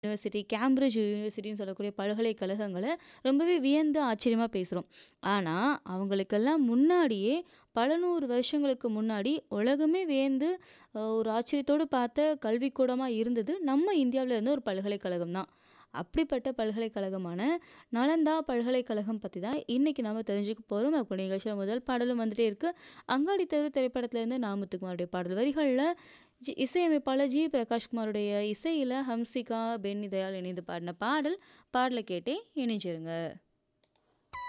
University, Cambridge யூனிவர்சிட்டின்னு சொல்லக்கூடிய பல்கலைக்கழகங்கள ரொம்பவே வியந்து ஆச்சரியமா பேசுறோம். ஆனா, அவங்களுக்கெல்லாம் முன்னாடியே பல 100 வருஷங்களுக்கு முன்னாடி உலகமே வியந்து அ ஒரு ஆச்சரியத்தோடு பார்த்த கல்விக்கூடமா இருந்தது நம்ம இந்தியாவுல இருந்த ஒரு பல்கலைக்கழகம் தான். அப்படிப்பட்ட பல்கலைக்கழகமான நலந்தா பல்கலைக்கழகம் பத்தி தான் இன்னைக்கு நாம தெரிஞ்சுக்க போறோம். அப்ப நிகழ்ச்சியில முதல் பாடலும் வந்துட்டே இருக்கு. அங்காடி தெரு திரைப்படத்திலேருந்து நா. முத்துக்குமாருடைய பாடல் வரிகள்ல ஜி இசையமைப்பாளர் ஜி. பிரகாஷ்குமாருடைய இசையில ஹம்சிகா, பென்னி தயாள் இணைந்து பாடின பாடல். பாடல கேட்டே இணைஞ்சிருங்க.